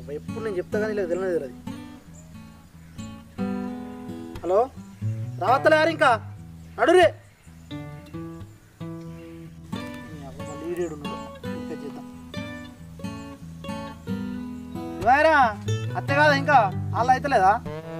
అబ్బా, ఎప్పుడు నేను చెప్తా కానీ ఇలా తెలియదు తెలియదు హలో రావత్తలే యారు ఇంకా నడురే నీ అబ్బా, మళ్ళీ ఈడేడు ఉన్నాడు. ఇంకా చేద్దాం ఇవారా అత్తే కాదా ఇంకా వాళ్ళు అయితలేదా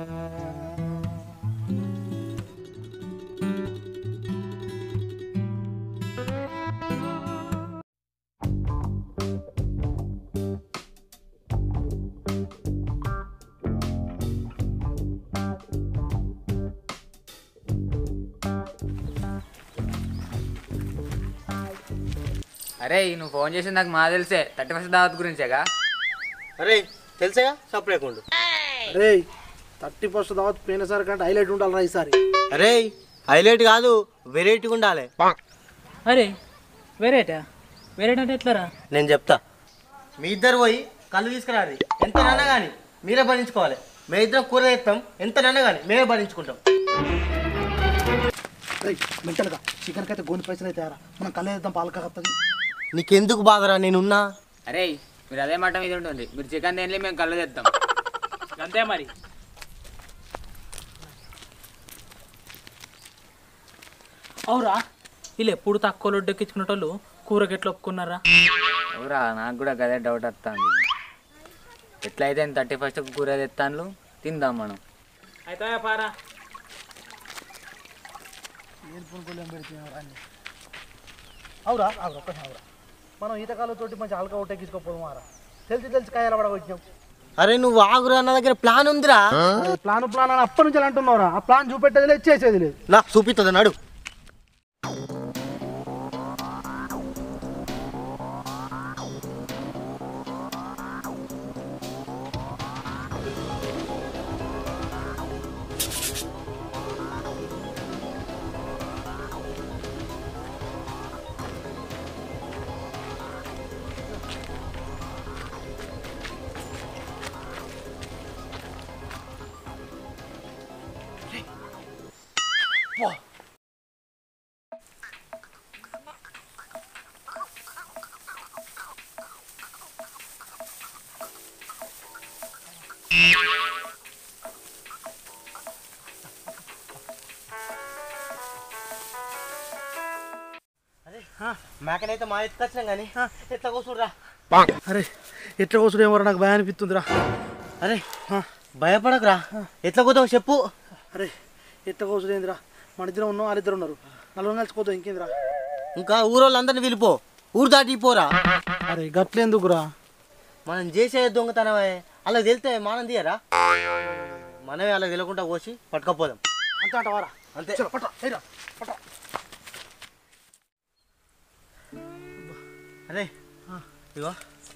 అరే నువ్వు ఫోన్ చేసి నాకు మా తెలిసే థర్టీ ఫస్ట్ దావత్ గురించేగా అరే తెలుసాగా సపరేకుండు అరే థర్టీ ఫస్ట్ దావత్ పోయినసారి కంటే హైలైట్ ఉండాలి ఈసారి అరే హైలైట్ కాదు వెరైటీగా ఉండాలి అరే వేరేటా వేరేట అంటే ఎట్లరా నేను చెప్తా మీ ఇద్దరు పోయి కళ్ళు తీసుకురారు ఎంత నన్న కానీ మీరే భరించుకోవాలి మేము ఇద్దరం కూర తెస్తాం ఎంత నన్న కానీ మేమే భరించుకుంటాం మెంటల్గా చికెన్కి అయితే గోని పైసలు అయితే ఆరా మనం కళ్ళేద్దాం పాలక వస్తుంది నీకెందుకు బాధరా నేనున్నా అరే మీరు అదే మాట మీద ఉంటుంది మీరు చికెన్ తినలే మేము కళ్ళు తెస్తాం అంతే మరి అవురా వీళ్ళు ఎప్పుడు తక్కువ లొడ్డెక్కించుకునేటోళ్ళు కూరకి ఎట్లా ఒప్పుకున్నారా ఎవరా నాకు కూడా గదే డౌట్ వస్తుంది ఎట్లయితే థర్టీ ఫస్ట్ కూర తెస్తాను తిందాం మనం అయితే పారా అవురా అవురా ఒక్క అవురా మనం ఈతకాలతోటి మంచి ఆల్కా ఒట్టెక్కించుకోపోదాం ఆరా తెలిసి తెలిసి కాయాల పడగొచ్చినాం అరే నువ్వు ఆగురా నా దగ్గర ప్లాన్ ఉందిరా ప్లాన్ ప్లాన్ అని అప్పటి నుంచి అంటున్నావురా ఆ ప్లాన్ చూపెట్టేది లేదు చేసేది లేదు నా చూపిస్తుంది నాడు మేకనైతే మా ఎత్తుకొచ్చినాం కానీ ఎట్లా కూర్చుండ్రా అరే ఎట్లా కోసం ఏమో నాకు భయం అనిపిస్తుందిరా అరే భయపడకురా ఎట్లా కూతావు చెప్పు అరే ఎట్లా కోసం ఏందిరా మన ఇద్దరు ఉన్నాం వాళ్ళిద్దరు ఉన్నారు నలుగురు కలిసిపోతాం ఇంకేందిరా ఇంకా ఊరోళ్ళందరినీ పిలిపో ఊరు దాటిపోరా అరే గట్లెందుకురా మనం చేసే దొంగతనమే అలా తెలితే మనం తీయరా మనమే అలా తెలియకుండా కోసి పట్టుకపోదాం అంత అంటవారా అంతే చలో పట్ట ఏరా పట్ట అరే ఇగో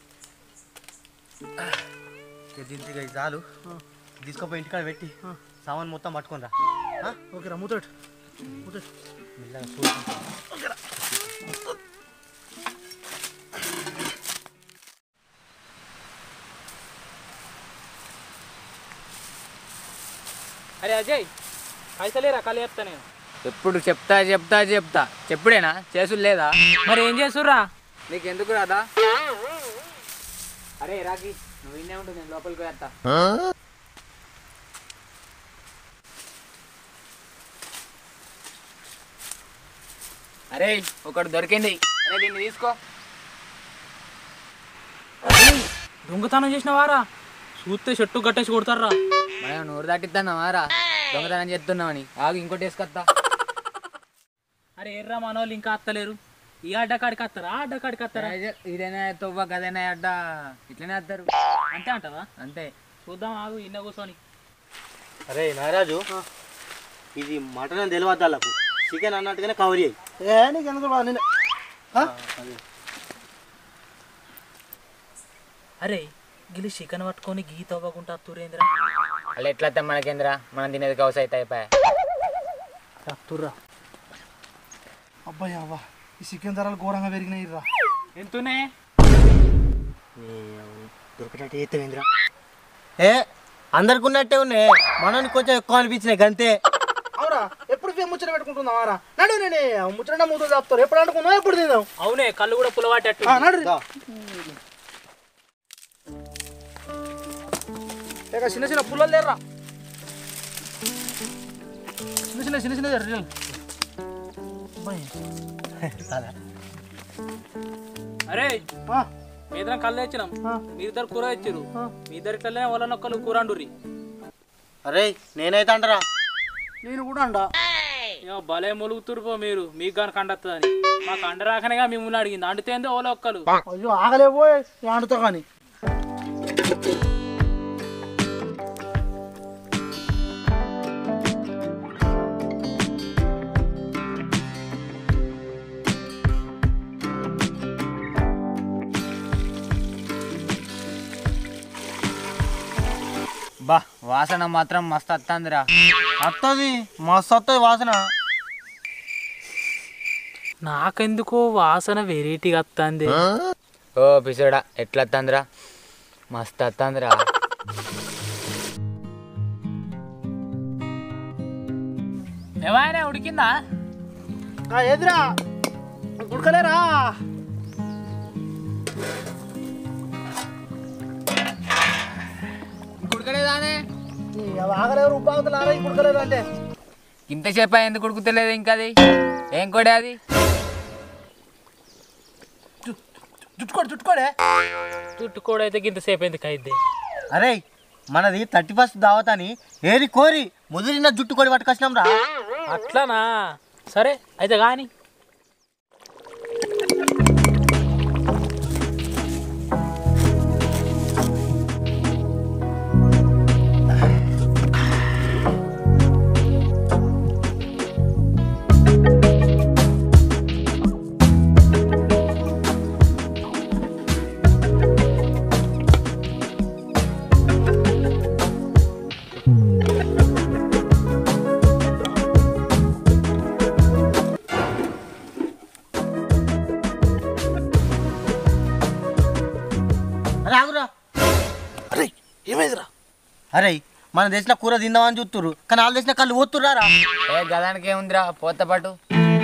ఇక దీనికి ఇక ఇది చాలు తీసుకుపోయి ఇంటికాడ పెట్టి సామాన్ మొత్తం పట్టుకొని రా ఓకేరా మూతోటి మూతోటి మెల్లగా చూడు. అరే అజయ్ పైసలేరా కళ్ళు చెప్తా నేను ఎప్పుడు చెప్తా చెప్తా చెప్తా చెప్పుడేనా చేసుడు లేదా మరి ఏం చేస్తుర్రా నీకు ఎందుకు రాదా అరే రాకి నువ్వు ఇన్నే ఉంటుంది నేను లోపలికి వేస్తా అరే ఒకటి దొరికింది అరే దీన్ని తీసుకో దొంగతనం చేసినవారా చూస్తే చెట్టు కట్టేసి కొడతారా మనం నోరు దాటిద్దాన్నావారా దొంగతనం చేస్తున్నామని ఆగు ఇంకోటి వేసుకొస్తా అరే ఎర్రా మనోళ్ళు ఇంకా అత్తలేరు ఈ అడ్డకాడికి అత్తారా ఆ అడ్డకాడికి అత్తారా ఇదేనా తొవ్వ కదేనా అడ్డ ఇట్లనే వస్తారు అంతే అంటవా అంతే చూద్దాం ఆగు ఇన్న కూర్చొని అరే నారాజు ఇది మటన్ అని తెలియదు వాళ్ళకు చికెన్ అన్నట్టుగానే కవర్ చేయి ఏ నీకు ఎందుకు బాగా నేను అరే గిలి చికెన్ పట్టుకొని గీత అవ్వకుండా తురేంద్ర అలా ఎట్లా వస్తాం మనకేంద్రా మనం తినేది కౌస్ అయితే అయిపోయా తుర్రా అబ్బాయి అవ్వ ఈ చికెన్ ధరలు ఘోరంగా పెరిగినాయి రా ఎంతునే దొరికేటట్టు చేస్తావేంద్రా ఏ అందరికి ఉన్నట్టే ఉన్నాయి మనకి కొంచెం ఎక్కువ అనిపించినాయి అంతే అవురా ఎప్పుడు ఫే ముచ్చట పెట్టుకుంటున్నావా రా నడు నేనే ముచ్చట మూతో చెప్తారు ఎప్పుడు అనుకున్నావు ఎప్పుడు తిందాం అవునే కళ్ళు కూడా పులవాటట్టు ఆ, నడు దా. ఇక చిన్న చిన్న పుల్లలు లేర్రా చిన్న చిన్న చిన్న చిన్న రియల్ అరే మీ ఇద్దరం కళ్ళు తెచ్చినాం మీ ఇద్దరు కూర తెచ్చిరు మీ ఇద్దరు ఇట్లనే వాళ్ళనొక్కరు కూర అండుర్రి అరే నేనైతే అంటారా నేను కూడా అండా ఏమో భలే మొలుగుతురు పో మీరు మీకు కానీ కండత్తదని మాకు అండ రాకనేగా మిమ్మల్ని అడిగింది అండితేందో ఓలో ఒక్కలు అయ్యో ఆగలేవో ఆడుతా కానీ బా వాసన మాత్రం మస్తు వస్తుందిరా వస్తుంది మస్తు వస్తుంది వాసన నాకెందుకో వాసన వెరైటీగా వస్తుంది ఓ పిసోడా ఎట్లా వస్తుందిరా మస్తు వస్తుందిరా ఏమైనా ఉడికిందా ఎదురా ఉడకలేరా ఉడకలేదానే ఆగలేరు ఉపాగతలారా ఇప్పుడు ఉడకలేరు అంటే ఇంతసేపు ఎందుకు ఉడుకుతలేదు ఇంకా అది ఏం కొడే అది చుట్టుకోడు చుట్టుకోడే చుట్టుకోడు అయితే ఇంతసేపు ఎందుకు అయితే అరే మనది థర్టీ ఫస్ట్ దావత్ అని ఏరి కోరి ముదిరిన జుట్టు కొడి పట్టుకొచ్చినాం రా అట్లానా సరే అయితే కానీ అరే ఆగురా అరే ఏమైందిరా అరే మన దేశంలో కూర తిందామని చూస్తుర్రు కానీ వాళ్ళ దేశంలో కళ్ళు పోతుర్రారా ఏ గదానికి ఏముందిరా పోత పాటు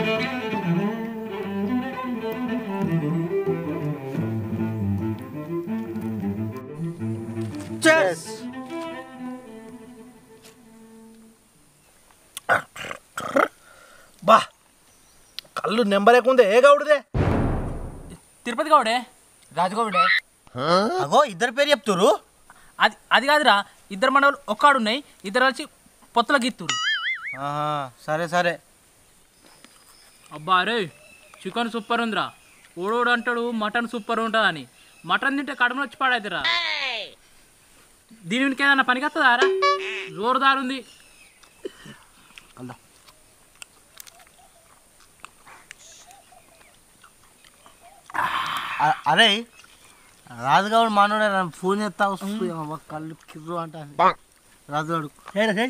బా కళ్ళు నెంబర్ ఎక్కుందే ఏ గౌడుదే తిరుపతి గౌడే రాజుకోబడే అగో ఇద్దరు పేరు చెప్తురు అది అది కాదురా ఇద్దరు మనవాళ్ళు ఒక్కాడు ఉన్నాయి ఇద్దరు వచ్చి పొత్తుల గిత్తురు ఆహా, సరే సరే అబ్బా అరే చికెన్ సూపర్ ఉందిరా ఓడోడు అంటాడు మటన్ సూపర్ ఉంటుందని మటన్ తింటే కడుపులో వచ్చి పాడైతురా దీనికి ఏదన్నా పనికి వస్తుందా రా జోరుదారు ఉంది అ- అరే రాజుగాడు మానవుడే నన్ను ఫోన్ చేస్తా వస్తుంది అవ్వ, కళ్ళు కిర్రు అంటాను రాజుగాడు చేయరా చేయి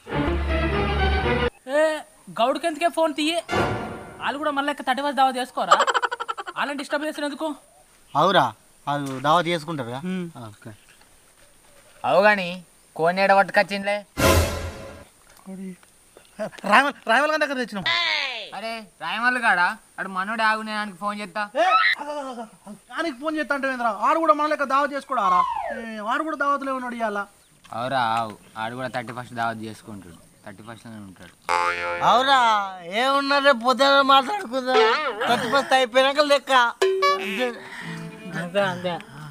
ఏ గౌడ్కి ఎందుకే ఫోన్ తీయే వాళ్ళు కూడా మళ్ళీ థర్టీ ఫస్ట్ దావా చేసుకోరా వాళ్ళని డిస్టర్బ్ చేసినందుకు అవురా అది దావా చేసుకుంటారుగా ఓకే అవు కానీ కోనేడ పట్టుకొచ్చిందిలే రాయమల్ రాయమల్ గారి దగ్గర తెచ్చినాం అరే రాయమల్లు కాడా అడు మనోడే ఆగు నేను ఆయనకి ఫోన్ చేస్తా ఏ, ఆగు, ఆగు, ఆగు, ఆగు. ఆయనకి ఫోన్ చేస్తా అంటే ఏంద్రా ఆడు కూడా మన లెక్క దావత్ చేసుకోడారా ఏ, వాడు కూడా దావత్లో ఉన్నాడు ఇవాళ అవురా ఆవు ఆడు కూడా థర్టీ ఫస్ట్ దావత్ చేసుకుంటాడు థర్టీ ఫస్ట్ ఉంటాడు అవురా ఏమున్నా రేపు పొద్దున మాట్లాడుకుందాం థర్టీ ఫస్ట్ అయిపోయినాక లెక్క అంతే. అంతే అంతే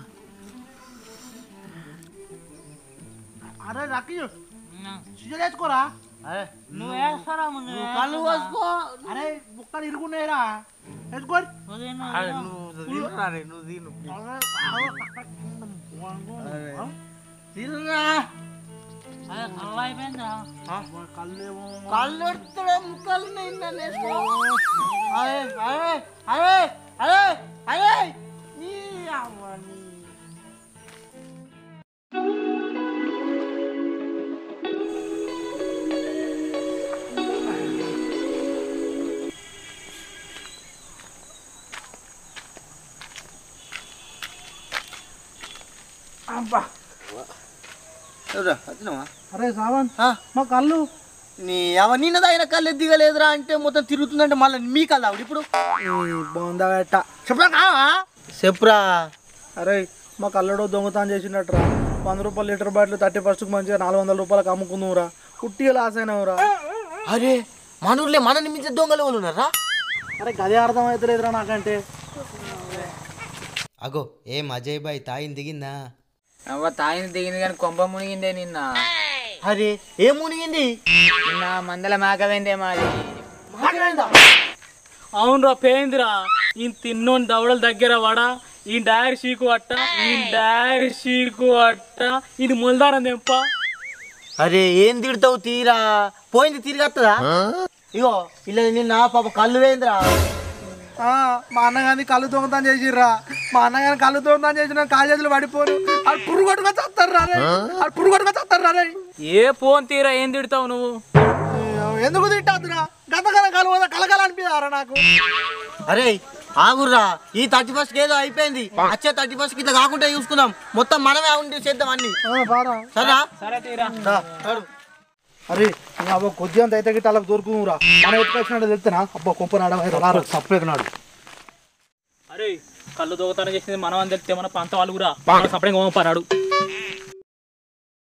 అరే రక్కీ సిజర్ వేసుకోరా అరే నువ్వు వేస్తారా ముందు నువ్వు కళ్ళు పోసుకో అరే ముక్కలు ఇరుగున్నాయిరా వేసుకోరి అరే, నువ్వు తినురా రే, నువ్వు తిను తినురా కళ్ళు ఎడుతుడే ముక్కలు నిన్న అరే అరే అరే అరే అరే నీ అవ్వ నీ. అబ్బా ఎవరా వచ్చినావా అరే సావన్ ఆ, మా కళ్ళు నీ అవ నిన్న తాగిన కళ్ళు దిగలేదురా అంటే మొత్తం తిరుగుతుందంటే మళ్ళీ మీ కళ్ళు ఆవిడ ఇప్పుడు బాగుందా గట్ట చెప్పురా కావా చెప్పురా అరే మా కళ్ళడో దొంగతనం చేసినట్రా వంద రూపాయలు లీటర్ బాటిల్ థర్టీ ఫస్ట్కి మంచిగా నాలుగు వందల రూపాయలకు అమ్ముకుందాంరా కుట్టిగా లాస్ అయినావురా అరే మన ఊర్లో మనని మించిన దొంగలు ఎవరు ఉన్నారా అరే గదే అర్థం అవుతలేదురా నాకంటే అగో ఏం అజయ్ బాయ్ తాయిని దిగిందా అవ్వ తాగింది దిగింది కానీ కొంప మునిగిందే నిన్న అరే ఏం మునిగింది నిన్న మందల మేకవేందే మాది అవునురా పేందిరా ఈ తిన్నోని దవడల దగ్గర వడ ఈ డైర్ షీకు అట్ట ఈ డైర్ షీకు అట్ట ఇది ముల్దారం తెంప అరే ఏం తిడతావు తీరా పోయింది తిరిగి వస్తుందా ఇగో ఇలా నిన్న పాప కళ్ళు వేయిందిరా ఆ, మా అన్నగాని కళ్ళు దొంగతనం చేసిర్రా మా అన్నగాని కళ్ళు దొంగతనం చేసిన కాలేజీలు పడిపోరు అది పురుగు కొట్టుకొని చస్తారు రా రే. అది పురుగు కొట్టుకొని చస్తారు రా రే. ఏ ఫోన్ తీరా ఏం తిడతావు నువ్వు అయ్యో, ఎందుకు తింటాదురా గతగల కలు పోదా కలకల అనిపిదారా నాకు అరే ఆగుర్రా ఈ థర్టీ ఫస్ట్ ఏదో అయిపోయింది వచ్చే థర్టీ ఫస్ట్ ఇట్లా కాకుండా చూసుకుందాం మొత్తం మనమే ఉండి చేద్దాం అన్ని ఆ, బారా సరేనా సరే తీరా దా, నడు. అరే ఇంకా అబ్బా కొద్దిగా అంత అయితే గిట్ట అలా దొరుకురా మనం ఎత్తుకొచ్చినట్టు తెలుస్తున్నా అబ్బా కొంప నాడు సప్పేకనాడు అరే కళ్ళు దొంగతనం చేసింది మనం అని తెలిస్తే మన పంత వాళ్ళు కూడా సపరేట్గా పన్నాడు